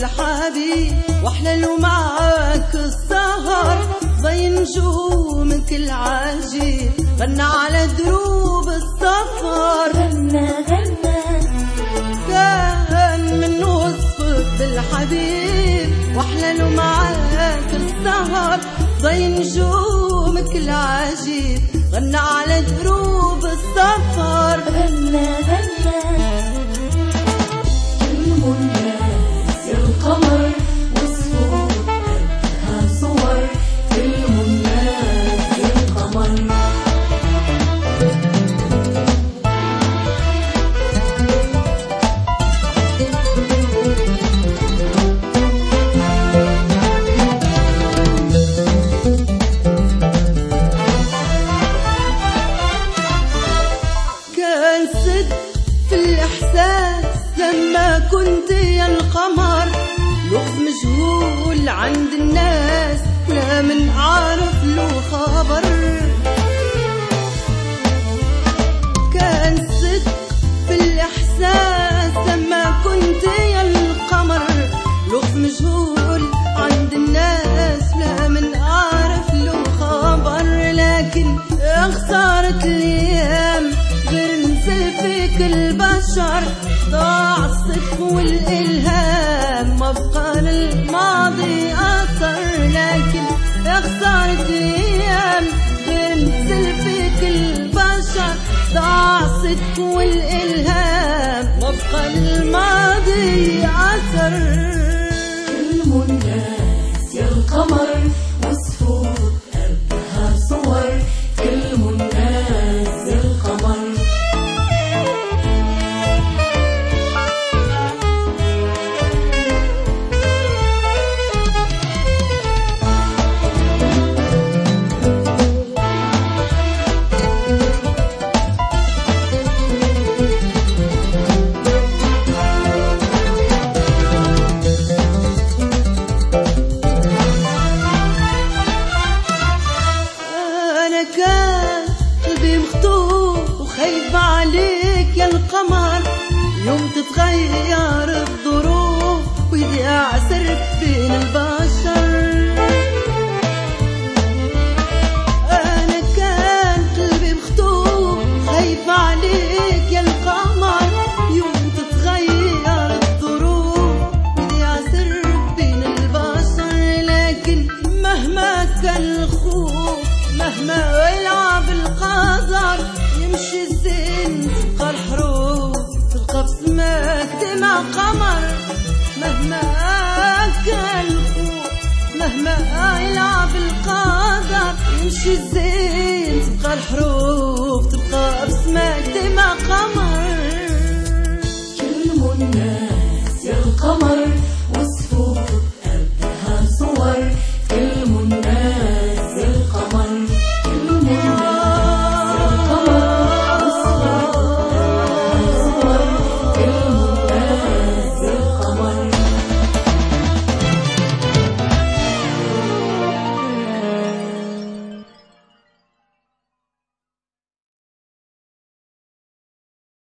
بالحبيب واحلى معاك السهر زي نجومك العجيب غنى على دروب السفر غنى غنى كان من وصفك بالحبيب واحلى معاك السهر زي نجومك العجيب غنى على دروب السفر غنى غنى المناس يا القمر وصفه قدها صور المناس يا القمر كان صدق في الإحساس لما كنت يا القمر لغز مجهول عند الناس لا من عارف له خبر كان صدق في الإحساس لما كنت يا القمر لغز مجهول عند الناس لا من عارف له خبر لكن يا خسارة الأيام غير نزل فيك البشر ضاع الصدق والإلهام ما بقى للماضي أثر لكن يا خسارة الأيام غير نزل فيك البشر ضاع الصدق والإلهام ما بقى للماضي أثر المناس يا القمر وصفه قدها صور المناس يا القمر أنا كان قلبي مخطوف وخايف عليك يا القمر يوم تتغير الظروف ويضيع سرك بين البشر أنا كان قلبي مخطوف خايف عليك يا القمر يوم تتغير الظروف ويضيع سرك بين البشر لكن مهما كان الخوف مهما يلعب القدر يمشي الزين تبقى الحروف تلقى بسماك دمع قمر مهما كان الخوف مهما يلعب القدر يمشي الزين تبقى الحروف تبقى بسماك دمع قمر المناس يا القمر